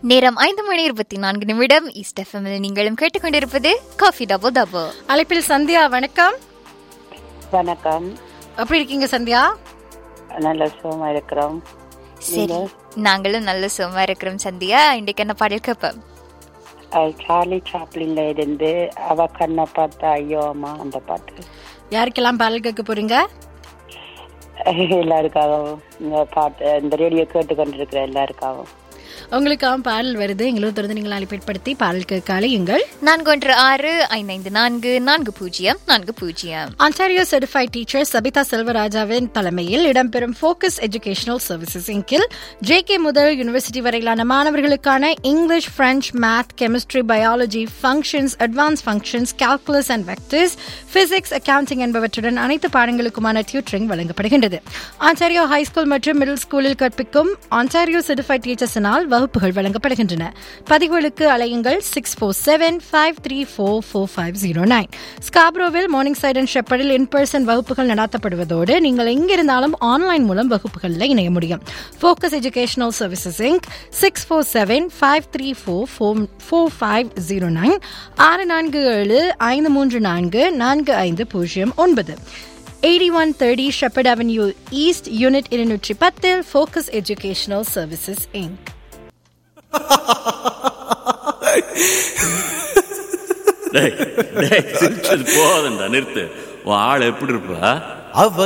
நேரம் ஐந்து மணி இருபத்தி நான்கு நிமிடம் ஈஸ்ட் எஃப்எம்மில் நீங்களும் கேட்டுக்கொண்டிருப்பது காஃபி டபோ டபோ அழைப்பில் சந்தியா வணக்கம் வணக்கம் எப்படி இருக்கீங்க சந்தியா நல்ல சுகமா இருக்கிறோம் சரி நாங்களும் நல்ல சுகமா இருக்கிறோம் சந்தியா இன்றைக்கு என்ன பாடல் கேட்போம் அஹ் சார்லி சாப்ளின்ல இருந்து அவ கண்ணை பார்த்தா ஐயோ அம்மா அந்த பாட்டு யாருக்கெல்லாம் பாடல் கேட்க போறீங்க எல்லாருக்காகவும் இந்த பாட்டு இந்த ரேடியோ கேட்டு கொண்டிருக்கிற எல்லாருக்காகவும் உங்களுக்காக பாடல் வருது எங்களும் தொடர்ந்து நீங்கள் அழைப்பேற்படுத்தி பாடல் கேட்க அழையுங்கள் நான்கு ஒன்று ஆறு ஐந்து ஐந்து நான்கு நான்கு பூஜ்ஜியம் நான்கு பூஜ்ஜியம் ஆன்டாரியோ சர்டிஃபைட் டீச்சர் சபிதா செல்வராஜாவின் தலைமையில் இடம்பெறும் ஃபோக்கஸ் எஜுகேஷனல் சர்வீசஸ் இங்கில் ஜே கே முதல் யூனிவர்சிட்டி வரையிலான மாணவர்களுக்கான English French math chemistry biology functions advance functions calculus and vectors physics accounting என்பவற்றுடன் அனைத்து பாடங்களுக்குமான டியூட்டரிங் வழங்கப்படுகின்றது ஆன்டாரியோ ஹைஸ்கூல் மற்றும் மிடில் ஸ்கூலில் கற்பிக்கும் ஆன்டாரியோ சர்டிஃபைட் டீச்சர்ஸினால் வகுப்புகள் வழங்கப்படுகின்றன பதிவுகளுக்கு அலையுங்கள் six four seven five three four four five zero nine ஸ்காப்ரோவில் மார்னிங் சைட் அண்ட் ஷெப்பர்டில் இன் பர்சன் வகுப்புகள் நடத்தப்படுவதோடு நீங்கள் எங்கிருந்தாலும் ஆன்லைன் மூலம் வகுப்புகளில் இணைய முடியும் focus educational services Inc six four seven five three four four four five zero nine ஆறு நான்கு ஏழு ஐந்து மூன்று நான்கு நான்கு ஐந்து பூஜ்ஜியம் ஒன்பது eighty one thirty Shepherd avenue east unit இருநூற்றி பத்தில் ஃபோக்கஸ் எஜுகேஷனல் சர்வீசஸ் இங்க் டேய், டேய், சிரிச்சது போதண்டா நிறுத்து உன் ஆள் எப்படி இருப்பா அவ